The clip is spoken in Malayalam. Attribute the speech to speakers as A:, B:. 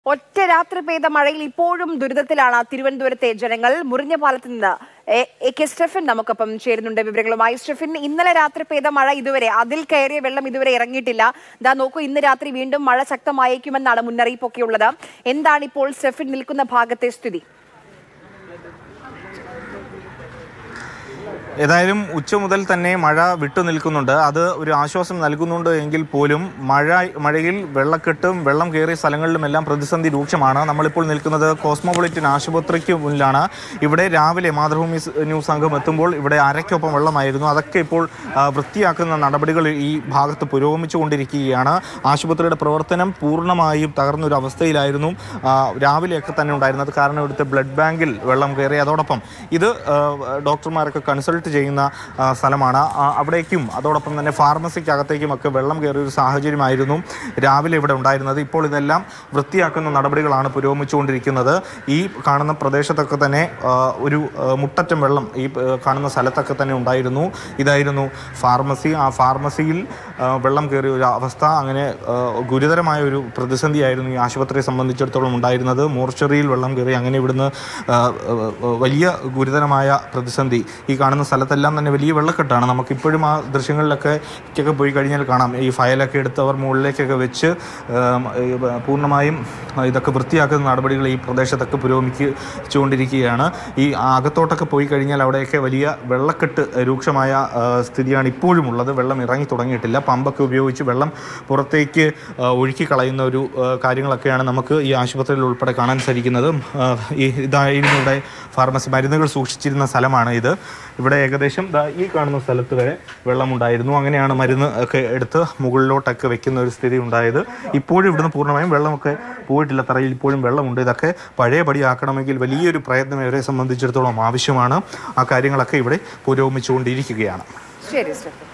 A: ഒറ്റ രാത്രി പെയ്ത മഴയിൽ ഇപ്പോഴും ദുരിതത്തിലാണ് തിരുവനന്തപുരത്തെ ജനങ്ങൾ മുറിഞ്ഞ പാലത്ത് നിന്ന് എ- എ കെ സ്റ്റെഫിൻ നമുക്കൊപ്പം ചേരുന്നുണ്ട് വിവരങ്ങളുമായി സ്റ്റെഫിൻ ഇന്നലെ രാത്രി പെയ്ത മഴ ഇതുവരെ അതിൽ കയറിയ വെള്ളം ഇതുവരെ ഇറങ്ങിയിട്ടില്ല ദാ നോക്കൂ ഇന്ന് രാത്രി വീണ്ടും മഴ ശക്തമായേക്കുമെന്നാണ് മുന്നറിയിപ്പൊക്കെ ഉള്ളത് എന്താണ് ഇപ്പോൾ സ്റ്റെഫിൻ നിൽക്കുന്ന ഭാഗത്തെ സ്ഥിതി
B: ഏതായാലും ഉച്ച മുതൽ തന്നെ മഴ വിട്ടു നിൽക്കുന്നുണ്ട് അത് ഒരു ആശ്വാസം നൽകുന്നുണ്ട് എങ്കിൽ പോലും മഴ മഴയിൽ വെള്ളക്കെട്ടും വെള്ളം കയറിയ സ്ഥലങ്ങളിലുമെല്ലാം പ്രതിസന്ധി രൂക്ഷമാണ് നമ്മളിപ്പോൾ നിൽക്കുന്നത് കോസ്മോപൊളിറ്റൻ ആശുപത്രിക്ക് മുന്നിലാണ് ഇവിടെ രാവിലെ മാതൃഭൂമി സ് ന്യൂസ് സംഘം എത്തുമ്പോൾ ഇവിടെ അരയ്ക്കൊപ്പം വെള്ളമായിരുന്നു അതൊക്കെ ഇപ്പോൾ ആ, വൃത്തിയാക്കുന്ന നടപടികൾ ഈ ഭാഗത്ത് പുരോഗമിച്ചുകൊണ്ടിരിക്കുകയാണ് ആശുപത്രിയുടെ പ്രവർത്തനം പൂർണ്ണമായും തകർന്നൊരു അവസ്ഥയിലായിരുന്നു ആ, രാവിലെയൊക്കെ തന്നെ ഉണ്ടായിരുന്നത് കാരണം ഇവിടുത്തെ ബ്ലഡ് ബാങ്കിൽ വെള്ളം കയറി അതോടൊപ്പം ഇത് ആ, ഡോക്ടർമാരൊക്കെ കൺസൾട്ട് ചെയ്യുന്ന ആ, സ്ഥലമാണ് ആ, അവിടേക്കും അതോടൊപ്പം തന്നെ ഫാർമസിക്കകത്തേക്കും ഒക്കെ വെള്ളം കയറിയ ഒരു സാഹചര്യമായിരുന്നു രാവിലെ ഇവിടെ ഉണ്ടായിരുന്നത് ഇപ്പോൾ ഇതെല്ലാം വൃത്തിയാക്കുന്ന നടപടികളാണ് പുരോഗമിച്ചുകൊണ്ടിരിക്കുന്നത് ഈ കാണുന്ന പ്രദേശത്തൊക്കെ തന്നെ ആ, ഒരു ആ, മുട്ടറ്റം വെള്ളം ഈ ആ, കാണുന്ന സ്ഥലത്തൊക്കെ തന്നെ ഉണ്ടായിരുന്നു ഇതായിരുന്നു ഫാർമസി ആ ഫാർമസിയിൽ ആ, വെള്ളം കയറിയ ഒരു അവസ്ഥ അങ്ങനെ ആ, ഗുരുതരമായ ഒരു പ്രതിസന്ധിയായിരുന്നു ഈ ആശുപത്രിയെ സംബന്ധിച്ചിടത്തോളം ഉണ്ടായിരുന്നത് മോർച്ചറിയിൽ വെള്ളം കയറി അങ്ങനെ ഇവിടുന്ന് ആ, ആ, വലിയ ഗുരുതരമായ പ്രതിസന്ധി ഈ കാണുന്ന സ്ഥലത്തെല്ലാം തന്നെ വലിയ വെള്ളക്കെട്ടാണ് നമുക്കിപ്പോഴും ആ ദൃശ്യങ്ങളിലൊക്കെ ഒക്കെ പോയി കഴിഞ്ഞാൽ കാണാം ഈ ഫയലൊക്കെ എടുത്തവർ മുകളിലേക്കൊക്കെ വെച്ച് ആം, ഈ പൂർണ്ണമായും ഇതൊക്കെ വൃത്തിയാക്കുന്ന നടപടികൾ ഈ പ്രദേശത്തൊക്കെ പുരോഗമിച്ചുകൊണ്ടിരിക്കുകയാണ് ഈ അകത്തോട്ടൊക്കെ പോയി കഴിഞ്ഞാൽ അവിടെയൊക്കെ വലിയ വെള്ളക്കെട്ട് രൂക്ഷമായ ആ, സ്ഥിതിയാണ് ഇപ്പോഴും ഉള്ളത് വെള്ളം ഇറങ്ങി തുടങ്ങിയിട്ടില്ല പമ്പൊക്കെ ഉപയോഗിച്ച് വെള്ളം പുറത്തേക്ക് ആ, ഒഴുക്കി കളയുന്ന ഒരു ആ, കാര്യങ്ങളൊക്കെയാണ് നമുക്ക് ഈ ആശുപത്രിയിൽ ഉൾപ്പെടെ കാണാൻ സാധിക്കുന്നത് ആ, ഈ ഇതായിരുന്നു ഇവിടെ ഫാർമസി മരുന്നുകൾ സൂക്ഷിച്ചിരുന്ന സ്ഥലമാണ് ഇത് ഇവിടെ ഏകദേശം ദാ ഈ കാണുന്ന സ്ഥലത്ത് വരെ വെള്ളമുണ്ടായിരുന്നു അങ്ങനെയാണ് മരുന്ന് ഒക്കെ എടുത്ത് മുകളിലോട്ടൊക്കെ വെക്കുന്ന ഒരു സ്ഥിതി ഉണ്ടായത് ഇപ്പോഴും ഇവിടുന്ന് പൂർണ്ണമായും വെള്ളമൊക്കെ പോയിട്ടില്ല തറയിൽ ഇപ്പോഴും വെള്ളമുണ്ട് ഇതൊക്കെ പഴയപടിയാക്കണമെങ്കിൽ വലിയൊരു പ്രയത്നം ഇവരെ സംബന്ധിച്ചിടത്തോളം ആവശ്യമാണ് ആ കാര്യങ്ങളൊക്കെ ഇവിടെ പുരോഗമിച്ചുകൊണ്ടിരിക്കുകയാണ്
A: ശരി സ്റ്റെഫിൻ